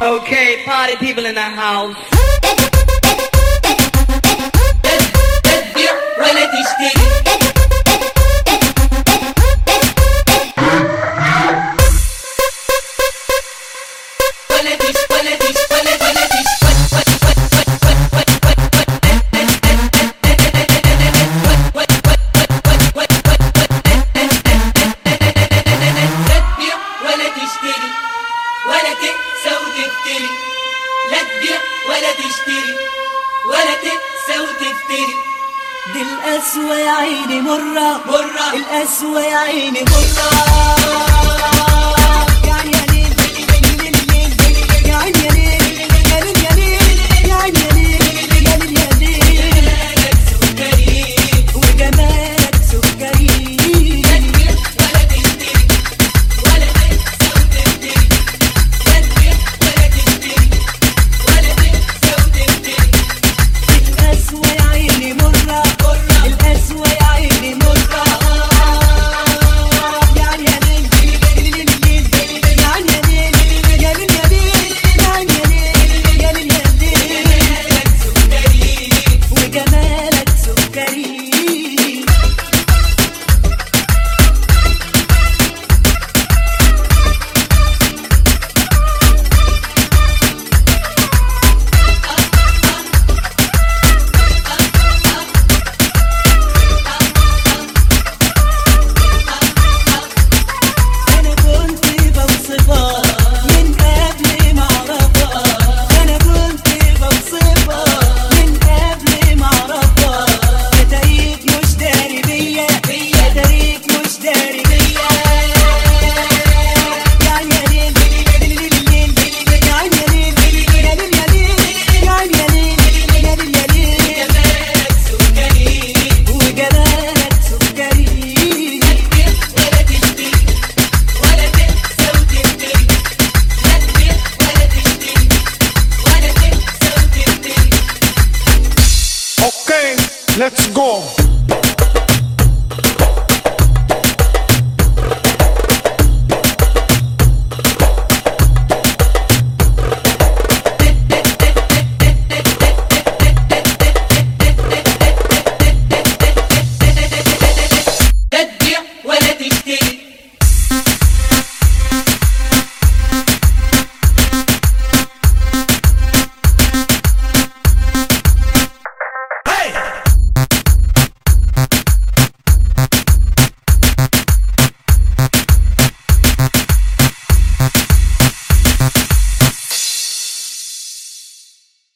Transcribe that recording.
Okay, party people in the house. تبيع ولا تشتري ولا تش ولا تش ولا ولا تش تبيع ولا تشتري ولا تنسى وتفتري لا تبيع ولا تشتري ولا تنسى وتفتري دي القسوة يا عيني مرة مرة. القسوة يا عيني مرة